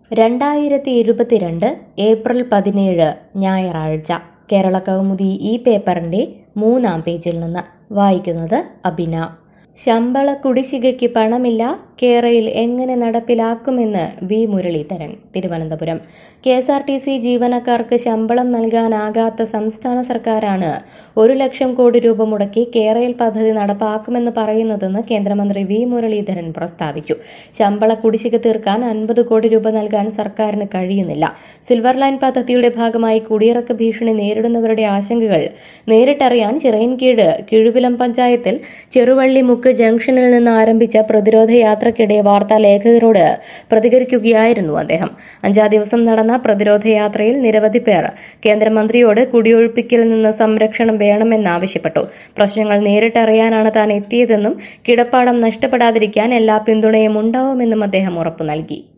രണ്ടായിരത്തി ഇരുപത്തിരണ്ട് ഏപ്രിൽ പതിനേഴ് ഞായറാഴ്ച കേരള കൗമുദി ഈ പേപ്പറിന്റെ മൂന്നാം പേജിൽ നിന്ന് വായിക്കുന്നത് അബിന ശമ്പള കുടിശ്ശികയ്ക്ക് പണമില്ല കേരയിൽ എങ്ങനെ നടപ്പിലാക്കുമെന്ന് V Muraleedharan Thiruvananthapuram K S R T C ജീവനക്കാർക്ക് ശമ്പളം നൽകാനാകാത്ത സംസ്ഥാന സർക്കാരാണ് ഒരു ലക്ഷം കോടി രൂപ മുടക്കി കേരയിൽ പദ്ധതി നടപ്പാക്കുമെന്ന് പറയുന്നതെന്ന് കേന്ദ്രമന്ത്രി വി മുരളീധരൻ പ്രസ്താവിച്ചു ശമ്പള കുടിശ്ശിക തീർക്കാൻ അൻപത് കോടി രൂപ നൽകാൻ സർക്കാരിന് കഴിയുന്നില്ല സിൽവർ ലൈൻ പദ്ധതിയുടെ ഭാഗമായി കുടിയിറക്ക ഭീഷണി നേരിടുന്നവരുടെ ആശങ്കകൾ നേരിട്ടറിയാൻ ചിറയൻകീഴ് കിഴുവിലം പഞ്ചായത്തിൽ ചെറുവള്ളിമുക്ക് ജംഗ്ഷനിൽ നിന്ന് ആരംഭിച്ച പ്രതിരോധ യാത്രക്കിടെ വാർത്താ ലേഖകരോട് പ്രതികരിക്കുകയായിരുന്നു അദ്ദേഹം അഞ്ചാം ദിവസം നടന്ന പ്രതിരോധ യാത്രയിൽ നിരവധി പേർ കേന്ദ്രമന്ത്രിയോട് കുടിയൊഴിപ്പിക്കൽ നിന്ന് സംരക്ഷണം വേണമെന്നാവശ്യപ്പെട്ടു പ്രശ്നങ്ങൾ നേരിട്ടറിയാനാണ് താൻ എത്തിയതെന്നും കിടപ്പാടം നഷ്ടപ്പെടാതിരിക്കാൻ എല്ലാ പിന്തുണയും ഉണ്ടാവുമെന്നും അദ്ദേഹം ഉറപ്പു നൽകി